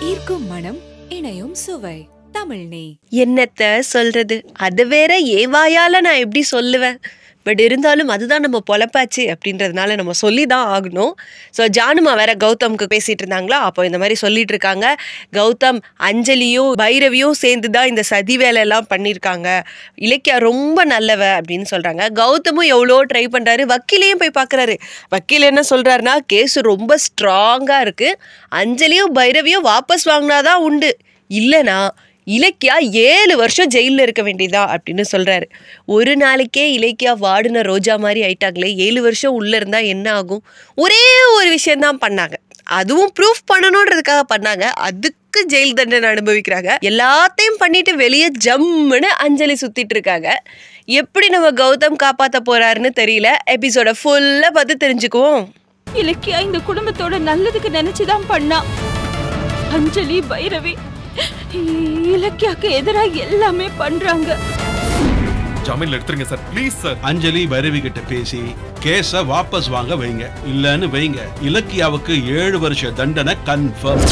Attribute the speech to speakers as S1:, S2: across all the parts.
S1: ஈர்க்கும் மனம் இணையும் சுவை தமிழ் நெய்
S2: என்னத்த சொல்றது அது வேற ஏவாயால நான் எப்படி சொல்லுவேன் பட் இருந்தாலும் அதுதான் நம்ம பொழப்பாச்சு அப்படின்றதுனால நம்ம சொல்லி தான் ஆகணும் ஸோ ஜானுமா வேற கௌதம்க்கு பேசிட்டு இருந்தாங்களா அப்போ இந்த மாதிரி சொல்லிட்டு இருக்காங்க கௌதம் அஞ்சலியும் பைரவியும் சேர்ந்து தான் இந்த சதி வேலையெல்லாம் பண்ணியிருக்காங்க இலக்கியா ரொம்ப நல்லவ அப்படின்னு சொல்றாங்க கௌதமும் எவ்வளோ ட்ரை பண்றாரு வக்கீலையும் போய் பார்க்குறாரு வக்கீல் என்ன சொல்றாருன்னா கேஸ் ரொம்ப ஸ்ட்ராங்காக இருக்கு அஞ்சலியும் பைரவியும் வாபஸ் வாங்கினாதான் உண்டு இல்லைனா இலக்கியா ஏழு வருஷம் ஜெயிலில் இருக்க வேண்டியதா அப்படின்னு சொல்றாரு ஒரு நாளைக்கே இலக்கியா வாடின ரோஜா மாதிரி ஆயிட்டாங்களே ஏழு வருஷம் உள்ள இருந்தா என்ன ஆகும் ஒரே ஒரு விஷயம்தான் பண்ணாங்க அதுவும் ப்ரூஃப் பண்ணணுன்றதுக்காக பண்ணாங்க அதுக்கு ஜெயில் தண்டனை அனுபவிக்கிறாங்க எல்லாத்தையும் பண்ணிட்டு வெளியே ஜம்முன்னு அஞ்சலி சுத்திட்டு இருக்காங்க எப்படி நம்ம கௌதம் காப்பாத்த போறாருன்னு தெரியல எபிசோட ஃபுல்லா பார்த்து தெரிஞ்சுக்குவோம்
S3: இலக்கியா இந்த குடும்பத்தோட நல்லதுக்கு நினைச்சுதான் பண்ணா அஞ்சலி பைரவி இலக்கியாக்கு எதிராக எல்லாமே பண்றாங்க
S4: ஜாமீன்ல எடுத்துருங்க sir please sir
S5: Anjali Bhairavi கிட்ட பேசி கேஸ வாபஸ் வாங்க வைங்க இல்லன்னு வைங்க இலக்கியாவுக்கு ஏழு வருஷ தண்டனை கன்ஃபார்ம்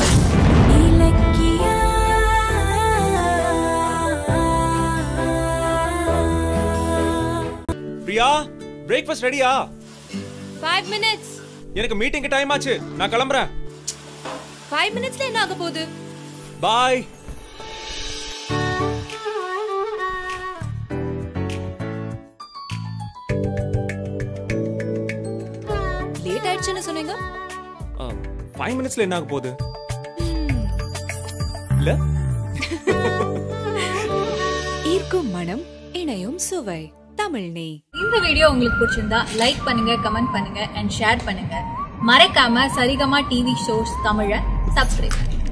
S6: பிரியா பிரேக்ஃபாஸ்ட் ரெடியா
S7: ஃபைவ் மினிட்ஸ்
S6: எனக்கு மீட்டிங்க்கு டைம் ஆச்சு நான் கிளம்புறேன்
S7: ஃபைவ் மினிட்ஸ்ல என்ன ஆக போகுது
S6: பாய்
S7: லேட் ஆயிடுச்சுன்னு சொன்னீங்க
S6: ஃபைவ் மினிட்ஸ்ல என்ன ஆக போகுது இல்ல
S1: ஈர்க்கும் மனம் இணையும் சுவை தமிழ் நெய்
S8: இந்த வீடியோ உங்களுக்கு பிடிச்சிருந்தா லைக் பண்ணுங்க கமெண்ட் பண்ணுங்க அண்ட் ஷேர் பண்ணுங்க மறக்காம சரிகமா டிவி ஷோஸ் தமிழை சப்ஸ்கிரைப் பண்ணுங்க